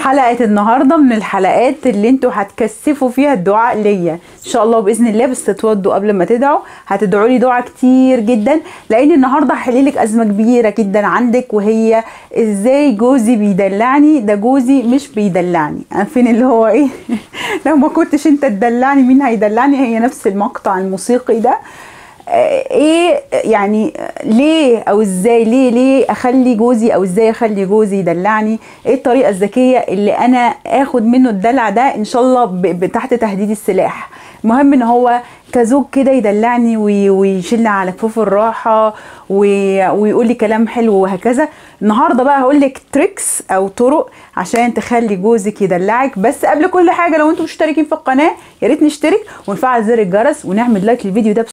حلقة النهاردة من الحلقات اللي انتوا هتكثفوا فيها الدعاء ليا ان شاء الله باذن الله بس تتوضوا قبل ما تدعوا هتدعوا لي دعاء كتير جدا لان النهارده هحل لك ازمه كبيره جدا عندك وهي ازاي جوزي بيدلعني ده جوزي مش بيدلعني عارفين اللي هو ايه لو ما كنتش انت تدلعني مين هيدلعني هي نفس المقطع الموسيقي ده ايه يعني ليه او ازاي ليه ليه اخلي جوزي او ازاي اخلي جوزي يدلعني ايه الطريقه الذكيه اللي انا اخد منه الدلع ده ان شاء الله تحت تهديد السلاح المهم ان هو كزوج كده يدلعني ويشيلني على كفوف الراحه ويقول لي كلام حلو وهكذا النهارده بقى هقول لك تريكس او طرق عشان تخلي جوزك يدلعك بس قبل كل حاجه لو انتم مشتركين في القناه يا ريت نشترك ونفعل زر الجرس ونعمل لايك للفيديو ده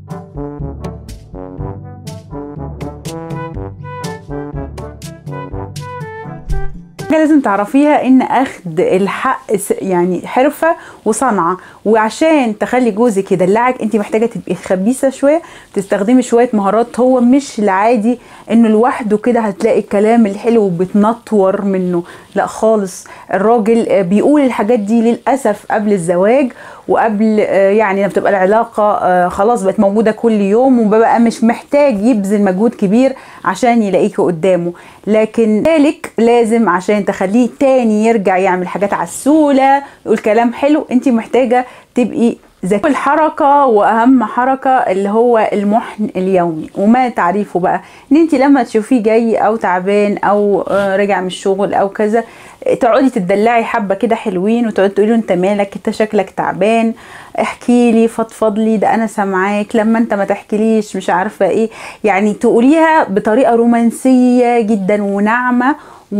حاجه لازم تعرفيها ان اخد الحق يعني حرفه وصنعه وعشان تخلي جوزك يدلعك انت محتاجه تبقي خبيثه شويه تستخدمي شويه مهارات هو مش العادي انه لوحده كده هتلاقي الكلام الحلو بتنطور منه لا خالص الراجل بيقول الحاجات دي للاسف قبل الزواج وقبل يعني لما بتبقى العلاقه خلاص بقت موجوده كل يوم وبقى مش محتاج يبذل مجهود كبير عشان يلاقيكي قدامه لكن ذلك لازم عشان تخليه تاني يرجع يعمل حاجات عسوله يقول كلام حلو انت محتاجه تبقي ذكي الحركة وأهم حركة اللي هو المحن اليومي وما تعريفه بقى إن أنت لما تشوفيه جاي أو تعبان أو رجع من الشغل أو كذا تقعدي تدلعي حبة كده حلوين وتقعدي تقولي أنت مالك أنت شكلك تعبان احكي لي فضفض لي ده أنا سامعاك لما أنت ما تحكيليش مش عارفة إيه يعني تقوليها بطريقة رومانسية جدا وناعمة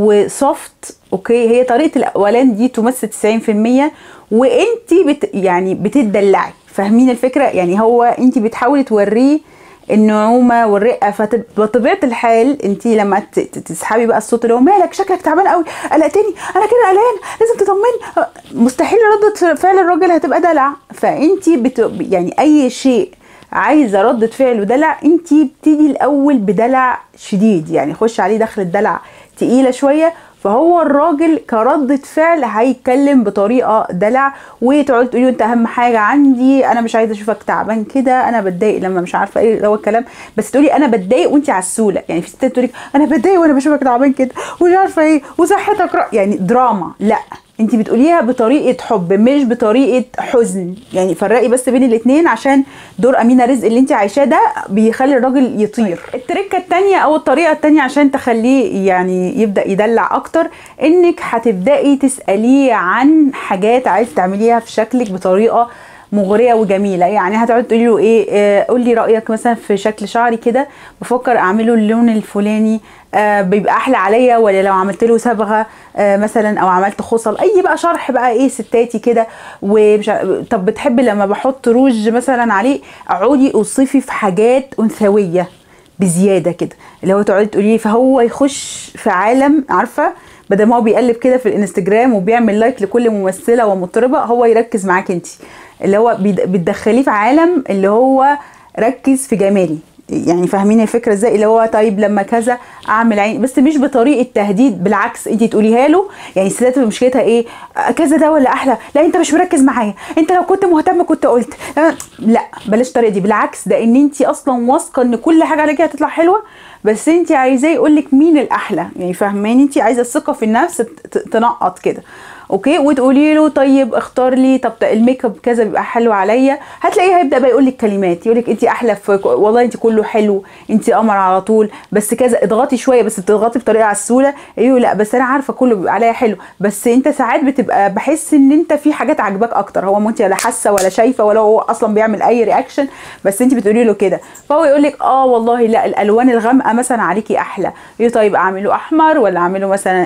وسوفت اوكي هي طريقه الاولان دي تمثل 90% وانت بت يعني بتدلعي فاهمين الفكره يعني هو انت بتحاولي توريه النعومه والرقه فبطبيعه الحال انت لما تسحبي بقى الصوت اللي هو مالك شكلك تعبان قوي قلقتني انا كده قلقان لازم تطمني مستحيل رده فعل الراجل هتبقى دلع فانت بت يعني اي شيء عايزه رده فعل ودلع انت ابتدي الاول بدلع شديد يعني خش عليه دخل الدلع تقيله شويه فهو الراجل كردة فعل هيتكلم بطريقة دلع وتقعد تقولي انت اهم حاجة عندي انا مش عايزة اشوفك تعبان كده انا بتضايق لما مش عارفة ايه هو الكلام بس تقولي انا بتضايق وانت عسولة يعني في ستات تقولي انا بتضايق وانا بشوفك تعبان كده ومش عارفة ايه وصحتك رأ... يعني دراما لا انت بتقوليها بطريقه حب مش بطريقه حزن يعني فرقي بس بين الاثنين عشان دور امينه رزق اللي انت عايشاه ده بيخلي الراجل يطير التركه الثانيه او الطريقه الثانيه عشان تخليه يعني يبدا يدلع اكتر انك هتبداي تساليه عن حاجات عايز تعمليها في شكلك بطريقه مغريه وجميله يعني هتقعد تقولي له ايه آه قول لي رايك مثلا في شكل شعري كده بفكر اعمله اللون الفلاني آه بيبقى احلى عليا ولا لو عملت له صبغه آه مثلا او عملت خصل اي بقى شرح بقى ايه ستاتي كده ومش طب بتحبي لما بحط روج مثلا عليه اقعدي اوصفي في حاجات انثويه بزياده كده اللي هو تقعدي تقولي فهو يخش في عالم عارفه بدل ما هو بيقلب كده في الانستجرام وبيعمل لايك لكل ممثله ومطربه هو يركز معاك انت اللي هو بتدخليه في عالم اللي هو ركز في جمالي يعني فاهمين الفكره ازاي اللي هو طيب لما كذا اعمل عين بس مش بطريقه تهديد بالعكس انت تقوليها له يعني الستات مشكلتها ايه كذا ده ولا احلى لا انت مش مركز معايا انت لو كنت مهتم كنت قلت لا بلاش الطريقه دي بالعكس ده ان انت اصلا واثقه ان كل حاجه عليكي هتطلع حلوه بس انت عايزاه يقول لك مين الاحلى يعني فاهماني انت عايزه الثقه في النفس تنقط كده اوكي وتقولي له طيب اختار لي طب الميك اب كذا بيبقى حلو عليا هتلاقيه هيبدا بقى يقول لك كلمات يقول لك انت احلى في والله انت كله حلو انت قمر على طول بس كذا اضغطي شويه بس بتضغطي بطريقه عسوله ايوه لا بس انا عارفه كله بيبقى عليا حلو بس انت ساعات بتبقى بحس ان انت في حاجات عاجباك اكتر هو ما انت لا حاسه ولا شايفه ولا هو اصلا بيعمل اي رياكشن بس انت بتقولي له كده فهو يقول لك اه والله لا الالوان الغامقه مثلا عليكي احلى يقول طيب اعمله احمر ولا اعمله مثلا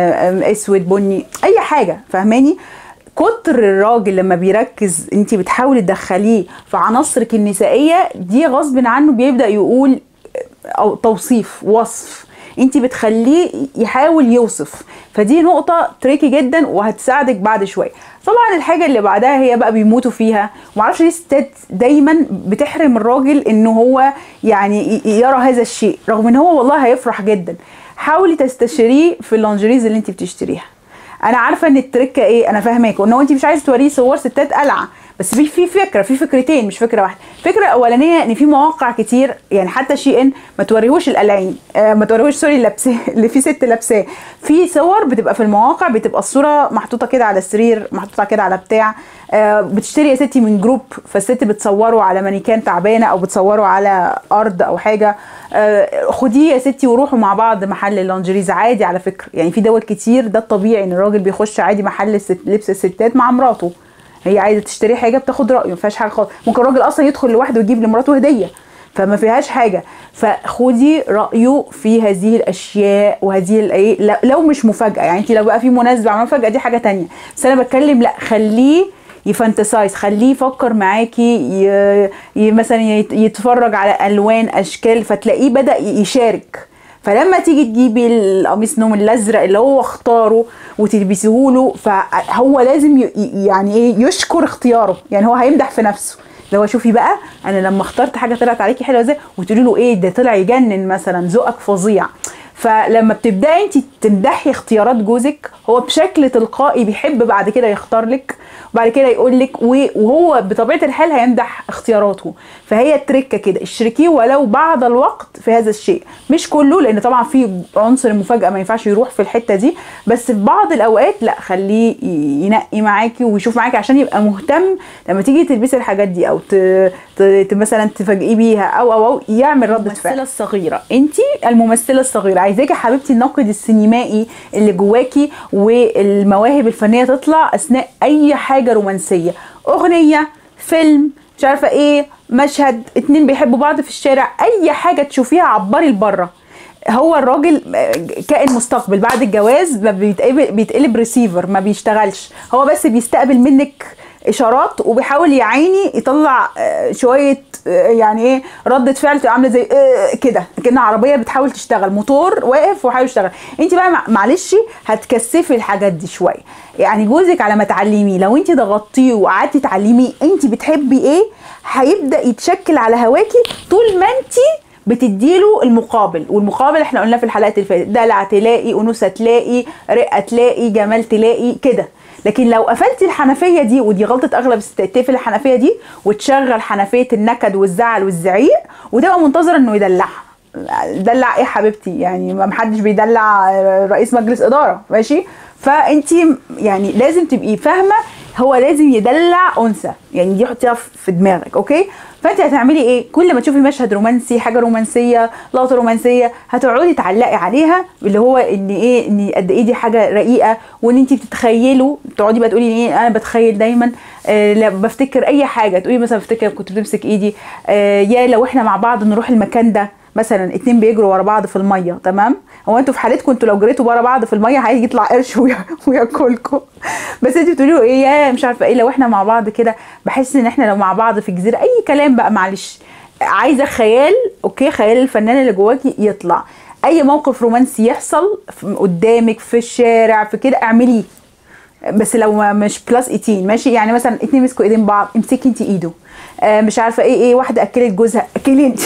اسود بني اي حاجه فاهماني كتر الراجل لما بيركز انت بتحاولي تدخليه في عناصرك النسائيه دي غصب عنه بيبدا يقول او توصيف وصف انت بتخليه يحاول يوصف فدي نقطة تريكي جدا وهتساعدك بعد شوية طبعا الحاجة اللي بعدها هي بقى بيموتوا فيها معرفش ليه الستات دايما بتحرم الراجل انه هو يعني يرى هذا الشيء رغم ان هو والله هيفرح جدا حاولي تستشيريه في اللانجريز اللي انت بتشتريها انا عارفه ان التركه ايه انا فاهماك وان هو انت مش عايزه توريه صور ستات قلعه بس في في فكره في فكرتين مش فكره واحده الفكره الاولانيه ان في مواقع كتير يعني حتى شي ان ما توريهوش القلعين آه ما توريهوش سوري اللبسه اللي في ست لابساه في صور بتبقى في المواقع بتبقى الصوره محطوطه كده على السرير محطوطه كده على بتاع آه بتشتري يا ستي من جروب فالست بتصوره على مانيكان تعبانه او بتصوره على ارض او حاجه آه خديه يا ستي وروحوا مع بعض محل اللانجريز عادي على فكره يعني في دول كتير ده الطبيعي ان الراجل بيخش عادي محل الست لبس الستات مع مراته هي عايزه تشتري حاجه بتاخد رايه ما فيهاش حاجه خالص ممكن الراجل اصلا يدخل لوحده ويجيب لمراته هديه فما فيهاش حاجه فخدي رايه في هذه الاشياء وهذه الايه لو مش مفاجاه يعني انت لو بقى في مناسبه عمل مفاجاه دي حاجه تانية بس انا بتكلم لا خليه يفانتسايز خليه يفكر معاكي ي... ي... مثلا يتفرج على الوان اشكال فتلاقيه بدا يشارك فلما تيجي تجيبي القميص نوم الازرق اللي هو اختاره وتلبسيه له فهو لازم ي... يعني ايه يشكر اختياره يعني هو هيمدح في نفسه اللي هو شوفي بقى انا لما اخترت حاجه طلعت عليكي حلوه ازاي وتقولي له ايه ده طلع يجنن مثلا ذوقك فظيع فلما بتبداي انت تمدحي اختيارات جوزك هو بشكل تلقائي بيحب بعد كده يختار لك وبعد كده يقول لك وهو بطبيعه الحال هيمدح اختياراته فهي التركه كده اشركيه ولو بعض الوقت في هذا الشيء مش كله لان طبعا في عنصر المفاجاه ما ينفعش يروح في الحته دي بس في بعض الاوقات لا خليه ينقي معاكي ويشوف معاكي عشان يبقى مهتم لما تيجي تلبسي الحاجات دي او ت... ت... مثلا تفاجئيه بيها او او او يعمل رده فعل الممثله الصغيره انت الممثله الصغيره عايزاكي حبيبتي الناقد السينمائي اللي جواكي والمواهب الفنيه تطلع اثناء اي حاجه رومانسيه اغنيه فيلم مش عارفه ايه مشهد اتنين بيحبوا بعض في الشارع اي حاجه تشوفيها عبري لبره هو الراجل كائن مستقبل بعد الجواز بيتقلب ريسيفر ما بيشتغلش هو بس بيستقبل منك اشارات وبيحاول يا عيني يطلع شويه يعني ايه رده فعل تبقى عامله زي كده كأن عربيه بتحاول تشتغل موتور واقف وحاول يشتغل انت بقى معلش هتكثفي الحاجات دي شويه يعني جوزك على ما تعلميه لو انت ضغطتيه وقعدتي تعلميه انت بتحبي ايه هيبدا يتشكل على هواكي طول ما انت بتديله المقابل والمقابل احنا قلنا في الحلقات اللي فاتت دلع تلاقي انوثه تلاقي رقه تلاقي جمال تلاقي كده لكن لو قفلتي الحنفيه دي ودي غلطه اغلب الستات تقفل الحنفيه دي وتشغل حنفيه النكد والزعل والزعيق وتبقى منتظره انه يدلعها دلع ايه حبيبتي يعني ما محدش بيدلع رئيس مجلس اداره ماشي فانت يعني لازم تبقي فاهمه هو لازم يدلع انثى يعني دي حطيها في دماغك اوكي فانت هتعملي ايه كل ما تشوفي مشهد رومانسي حاجه رومانسيه لقطه رومانسيه هتقعدي تعلقي عليها اللي هو ان ايه ان قد ايه دي حاجه رقيقه وان انت بتتخيلوا تقعدي بقى تقولي ايه انا بتخيل دايما آه لا بفتكر اي حاجه تقولي مثلا بفتكر كنت بتمسك ايدي آه يا لو احنا مع بعض نروح المكان ده مثلا اتنين بيجروا ورا بعض في الميه تمام هو انتوا في حالتكم انتوا لو جريتوا ورا بعض في الميه هيجي يطلع قرش وياكلكم بس انتوا بتقولوا له ايه يا مش عارفه ايه لو احنا مع بعض كده بحس ان احنا لو مع بعض في جزيره اي كلام بقى معلش عايزه خيال اوكي خيال الفنان اللي جواكي يطلع اي موقف رومانسي يحصل قدامك في الشارع في كده اعمليه بس لو مش بلس 18 ماشي يعني مثلا اتنين مسكوا ايدين بعض امسكي انت ايده آه مش عارفه ايه ايه واحده اكلت جوزها اكلي انت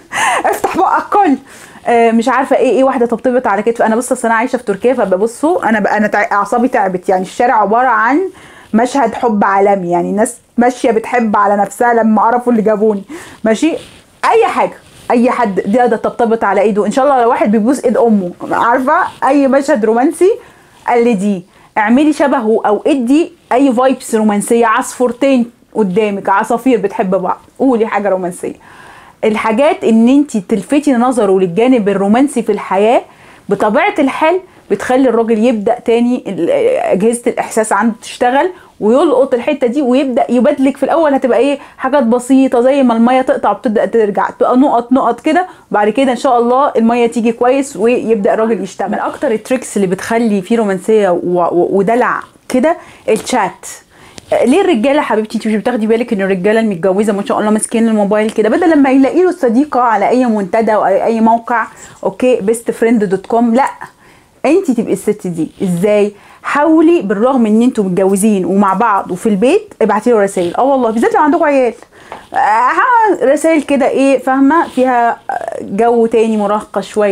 افتح بقك كل آه مش عارفه ايه ايه واحده طبطبت على كتف انا بص انا عايشه في تركيا فببصوا انا بقى انا تع... اعصابي تعبت يعني الشارع عباره عن مشهد حب عالمي يعني الناس ماشيه بتحب على نفسها لما عرفوا اللي جابوني ماشي اي حاجه اي حد دي ده طبطبت على ايده ان شاء الله لو واحد بيبوس ايد امه عارفه اي مشهد رومانسي قلديه اعملي شبهه او ادي اي فايبس رومانسيه عصفورتين قدامك عصافير بتحب بعض قولي حاجه رومانسيه الحاجات ان انت تلفتي نظره للجانب الرومانسي في الحياه بطبيعه الحال بتخلي الراجل يبدا تاني اجهزه الاحساس عنده تشتغل ويلقط الحته دي ويبدا يبادلك في الاول هتبقى ايه حاجات بسيطه زي ما الميه تقطع وبتبدا ترجع تبقى نقط نقط كده وبعد كده ان شاء الله الميه تيجي كويس ويبدا الراجل يشتغل من اكتر التريكس اللي بتخلي فيه رومانسيه ودلع كده الشات ليه الرجاله حبيبتي انت مش بتاخدي بالك ان الرجاله المتجوزه ما شاء الله ماسكين الموبايل كده بدل لما يلاقي له صديقه على اي منتدى او اي موقع اوكي بيست فريند دوت كوم لا انت تبقي الست دي ازاي حاولي بالرغم ان انتوا متجوزين ومع بعض وفي البيت ابعتي له رسائل اه والله بالذات لو عندكم عيال آه رسائل كده ايه فاهمه فيها جو تاني مراهقه شويه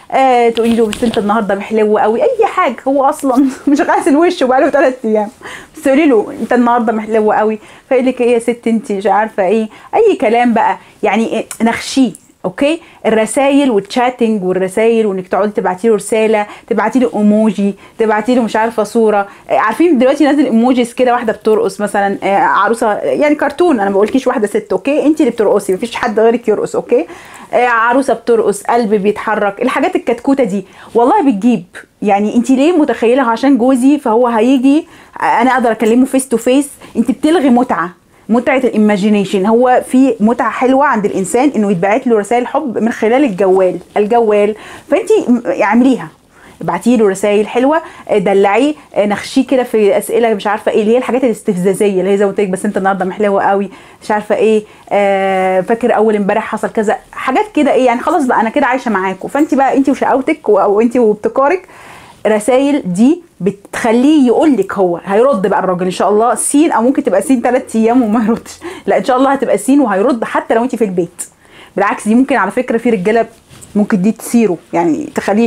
آه تقولي له بس انت النهارده محلو قوي اي حاجه هو اصلا مش غاسل وشه بقاله ثلاث ايام بس تقولي له انت النهارده محلو قوي فيقول لك ايه يا ست انت مش عارفه ايه اي كلام بقى يعني إيه نخشيه اوكي الرسائل والتشاتنج والرسائل وانك تقعدي تبعتي له رساله تبعتي له ايموجي تبعتي له مش عارفه صوره آه، عارفين دلوقتي نازل ايموجيز كده واحده بترقص مثلا آه، عروسه يعني كرتون انا ما بقولكيش واحده ست اوكي انت اللي بترقصي مفيش حد غيرك يرقص اوكي آه، عروسه بترقص قلب بيتحرك الحاجات الكتكوته دي والله بتجيب يعني انت ليه متخيله عشان جوزي فهو هيجي آه، انا اقدر اكلمه فيس تو فيس انت بتلغي متعه متعه الايماجينيشن هو في متعه حلوه عند الانسان انه يتبعت له رسائل حب من خلال الجوال الجوال فانت اعمليها ابعتي له رسائل حلوه آه، دلعيه آه، نخشيه كده في اسئله مش عارفه ايه اللي هي الحاجات الاستفزازيه اللي هي زي ما قلت لك بس انت النهارده محلوه قوي مش عارفه ايه آه فاكر اول امبارح حصل كذا حاجات كده ايه يعني خلاص بقى انا كده عايشه معاكم فانت بقى انت وشقاوتك و- او انت وابتكارك رسائل دي بتخليه يقول لك هو هيرد بقى الراجل ان شاء الله سين او ممكن تبقى سين ثلاث ايام وما يردش لا ان شاء الله هتبقى سين وهيرد حتى لو انت في البيت بالعكس دي ممكن على فكره في رجاله ممكن دي تثيره يعني تخليه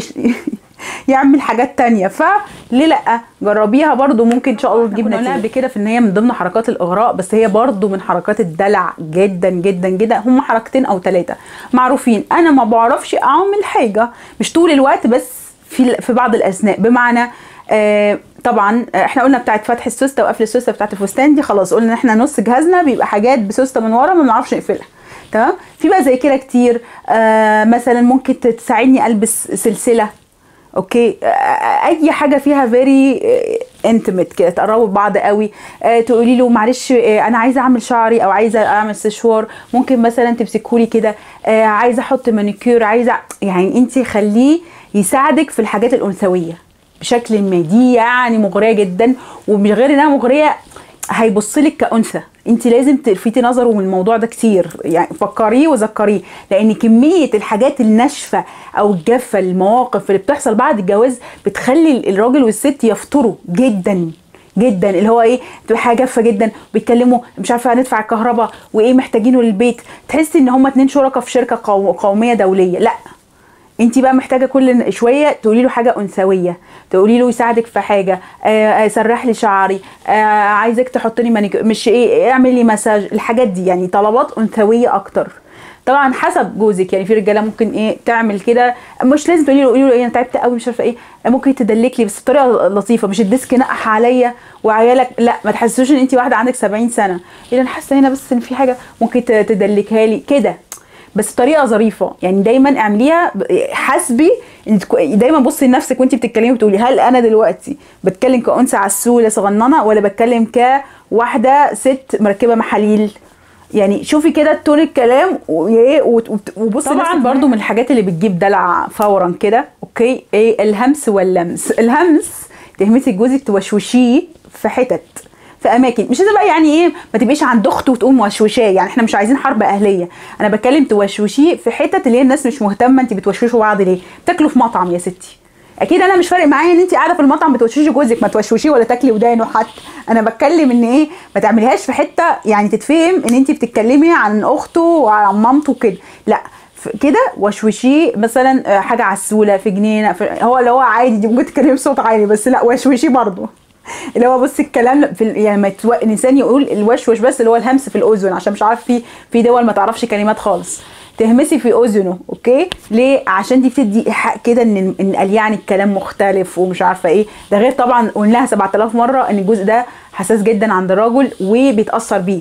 يعمل حاجات تانية فليه لا جربيها برضو ممكن ان شاء الله تجيب نتيجه قبل كده في ان هي من ضمن حركات الاغراء بس هي برضو من حركات الدلع جدا جدا جدا هم حركتين او ثلاثه معروفين انا ما بعرفش اعمل حاجه مش طول الوقت بس في في بعض الاثناء بمعنى آه طبعا آه، احنا قلنا بتاعت فتح السوسته وقفل السوسته بتاعت الفستان دي خلاص قلنا ان احنا نص جهازنا بيبقى حاجات بسوسته من ورا ما بنعرفش نقفلها تمام في بقى زي كده كتير آه مثلا ممكن تساعدني البس سلسله اوكي آه، اي حاجه فيها فيري انتمت كده تقربوا ببعض قوي آه، تقولي له معلش آه، انا عايزه اعمل شعري او عايزه اعمل سشوار ممكن مثلا تمسكولي كده آه، عايزه احط مانيكير عايزه يعني انت خليه يساعدك في الحاجات الانثويه بشكل ما دي يعني مغريه جدا ومش غير انها مغريه هيبص لك كانثى انت لازم تلفتي نظره من الموضوع ده كتير يعني فكريه وذكريه لان كميه الحاجات الناشفه او الجافه المواقف اللي بتحصل بعد الجواز بتخلي الراجل والست يفطروا جدا جدا اللي هو ايه تبقى حاجه جافه جدا بيتكلموا مش عارفه هندفع الكهرباء وايه محتاجينه للبيت تحسي ان هما اتنين شركاء في شركه قو- قوميه دوليه لا انت بقى محتاجه كل شويه تقولي له حاجه انثويه تقولي له يساعدك في حاجه آه آه، سرح لي شعري آه عايزك تحط لي مانيكير مش ايه اعمل لي مساج الحاجات دي يعني طلبات انثويه اكتر طبعا حسب جوزك يعني في رجاله ممكن ايه تعمل كده مش لازم تقولي له قولي له ايه انا تعبت قوي مش عارفه ايه ممكن تدلك لي بس بطريقه لطيفه مش الديسك نقح عليا وعيالك لا ما تحسسوش ان انت واحده عندك 70 سنه ايه انا حاسه هنا بس ان في حاجه ممكن ت- تدلكها لي كده بس بطريقه ظريفه يعني دايما اعمليها ب- حاسبي إن تكو- دايما بصي لنفسك وانت بتتكلمي بتقولي هل انا دلوقتي بتكلم كانثى عسوله صغننه ولا بتكلم كواحده ست مركبه محاليل يعني شوفي كده تون الكلام وايه وت- وت- وبصي طبعا نفسك برضو من الحاجات اللي بتجيب دلع فورا كده اوكي ايه الهمس واللمس الهمس تهمسي جوزك توشوشيه في حتت في اماكن مش لازم بقى يعني ايه ما تبقيش عند اخته وتقوم موشوشاه يعني احنا مش عايزين حرب اهليه انا بتكلم توشوشيه في حتت اللي هي الناس مش مهتمه انت بتوشوشوا بعض ليه بتاكلوا في مطعم يا ستي اكيد انا مش فارق معايا ان انت قاعده في المطعم بتوشوشي جوزك ما توشوشيه ولا تاكلي ودانه حتى انا بتكلم ان ايه ما تعمليهاش في حته يعني تتفهم ان انت بتتكلمي عن اخته وعن مامته كده لا ف- كده وشوشيه مثلا آه، حاجه عسوله في جنينه في هو اللي هو عادي دي ممكن تتكلمي بصوت عالي بس لا وشوشيه برضه اللي هو بص الكلام في ال- يعني ما يتو... الانسان يقول الوشوش بس اللي هو الهمس في الاذن عشان مش عارف في في دول ما تعرفش كلمات خالص تهمسي في اذنه اوكي ليه عشان دي بتدي ايحاء كده ان ان قال يعني الكلام مختلف ومش عارفه ايه ده غير طبعا قلناها 7000 مره ان الجزء ده حساس جدا عند الراجل وبيتاثر بيه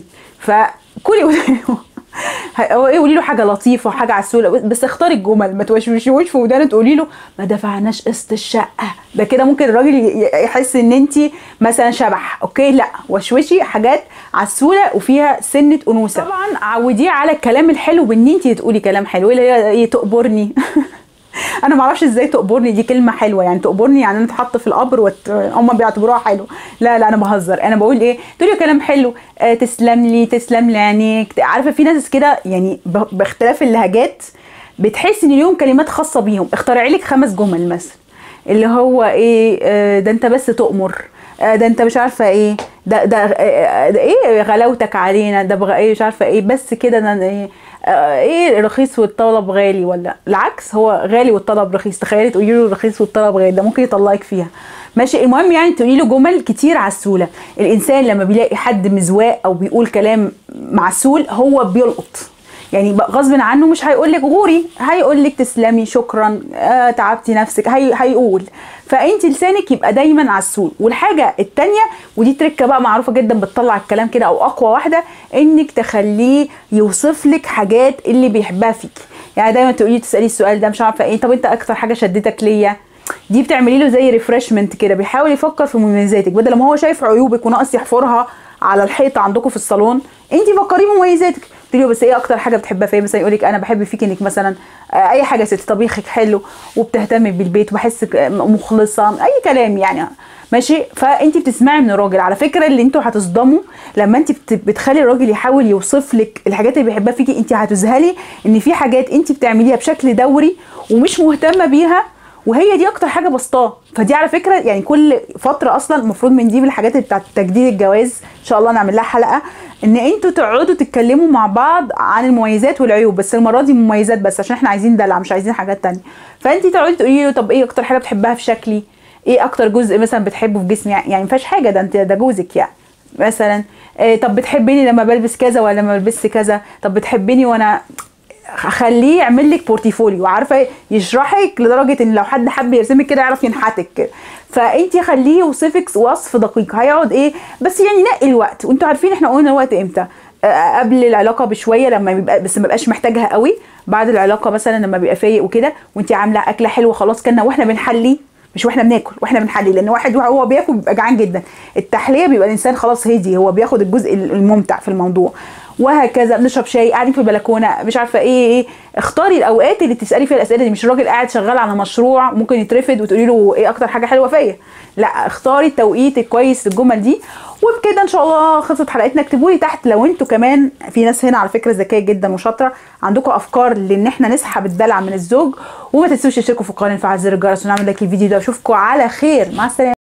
فكلي ودانه هو ايه قولي له حاجه لطيفه وحاجه عسوله بس اختاري الجمل ما توشوشيهوش في ودانه تقولي له ما دفعناش قسط الشقه ده كده ممكن الراجل ي- يحس ان انت مثلا شبح اوكي لا وشوشي حاجات عسوله وفيها سنه انوثه طبعا عوديه على الكلام الحلو بان انت تقولي كلام حلو اللي هي ايه تقبرني انا ما اعرفش ازاي تقبرني دي كلمه حلوه يعني تقبرني يعني انا اتحط في القبر وت... هم بيعتبروها حلو لا لا انا بهزر انا بقول ايه تقولي كلام حلو آه تسلم لي تسلم لي عينيك عارفه في ناس كده يعني ب... باختلاف اللهجات بتحس ان ليهم كلمات خاصه بيهم اخترعي لك خمس جمل مثلا اللي هو ايه آه ده انت بس تؤمر آه ده انت مش عارفه ايه ده ده, آه ده ايه غلاوتك علينا ده بغ... ايه مش عارفه ايه بس كده ده ايه آه ايه رخيص والطلب غالي ولا العكس هو غالي والطلب رخيص تخيلي تقولي له رخيص والطلب غالي ده ممكن يطلعك فيها ماشي المهم يعني تقولي له جمل كتير عسوله الانسان لما بيلاقي حد مزواق او بيقول كلام معسول هو بيلقط يعني بقى غصب عنه مش هيقول لك غوري هيقول لك تسلمي شكرا آه تعبتي نفسك هي هيقول فانت لسانك يبقى دايما عسول والحاجه التانية ودي تركه بقى معروفه جدا بتطلع الكلام كده او اقوى واحده انك تخليه يوصف لك حاجات اللي بيحبها فيك يعني دايما تقولي تسالي السؤال ده مش عارفه ايه طب انت اكتر حاجه شدتك ليا دي بتعملي له زي ريفرشمنت كده بيحاول يفكر في مميزاتك بدل ما هو شايف عيوبك وناقص يحفرها على الحيطه عندكم في الصالون انت فكريه بمميزاتك قلت له بس ايه اكتر حاجه بتحبها فيا مثلا يقول لك انا بحب فيك انك مثلا آه اي حاجه ست طبيخك حلو وبتهتمي بالبيت وبحسك مخلصه اي كلام يعني ماشي فانت بتسمعي من الراجل على فكره اللي انتوا هتصدموا لما انت بتخلي الراجل يحاول يوصف لك الحاجات اللي بيحبها فيكي انت هتذهلي ان في حاجات انت بتعمليها بشكل دوري ومش مهتمه بيها وهي دي اكتر حاجه بسطاه فدي على فكره يعني كل فتره اصلا المفروض من دي من الحاجات اللي بتاعت تجديد الجواز ان شاء الله نعمل لها حلقه ان انتوا تقعدوا تتكلموا مع بعض عن المميزات والعيوب بس المره دي مميزات بس عشان احنا عايزين دلع مش عايزين حاجات تانية فانت تقعدي تقولي له طب ايه اكتر حاجه بتحبها في شكلي ايه اكتر جزء مثلا بتحبه في جسمي يعني ما فيهاش حاجه ده انت ده جوزك يعني مثلا إيه طب بتحبني لما بلبس كذا ولا لما بلبس كذا طب بتحبني وانا خليه يعمل لك بورتفوليو عارفه يشرحك لدرجه ان لو حد حب يرسمك كده يعرف ينحتك كده فانت خليه يوصفك وصف دقيق هيقعد ايه بس يعني نقي الوقت وانتوا عارفين احنا قلنا الوقت امتى آه قبل العلاقه بشويه لما بيبقى بس ما بقاش محتاجها قوي بعد العلاقه مثلا لما بيبقى فايق وكده وانت عامله اكله حلوه خلاص كنا واحنا بنحلي مش واحنا بناكل واحنا بنحلي لان واحد وهو بياكل بيبقى جعان جدا التحليه بيبقى الانسان خلاص هدي هو بياخد الجزء الممتع في الموضوع وهكذا بنشرب شاي قاعدين في البلكونه مش عارفه ايه ايه اختاري الاوقات اللي تسالي فيها الاسئله دي مش الراجل قاعد شغال على مشروع ممكن يترفد وتقولي له ايه اكتر حاجه حلوه فيا لا اختاري التوقيت الكويس للجمل دي وبكده ان شاء الله خلصت حلقتنا اكتبوا لي تحت لو انتوا كمان في ناس هنا على فكره ذكيه جدا وشاطره عندكم افكار لان احنا نسحب الدلع من الزوج وما تنسوش تشتركوا في القناه وفعل زر الجرس ونعمل لايك الفيديو ده واشوفكم على خير مع السلامه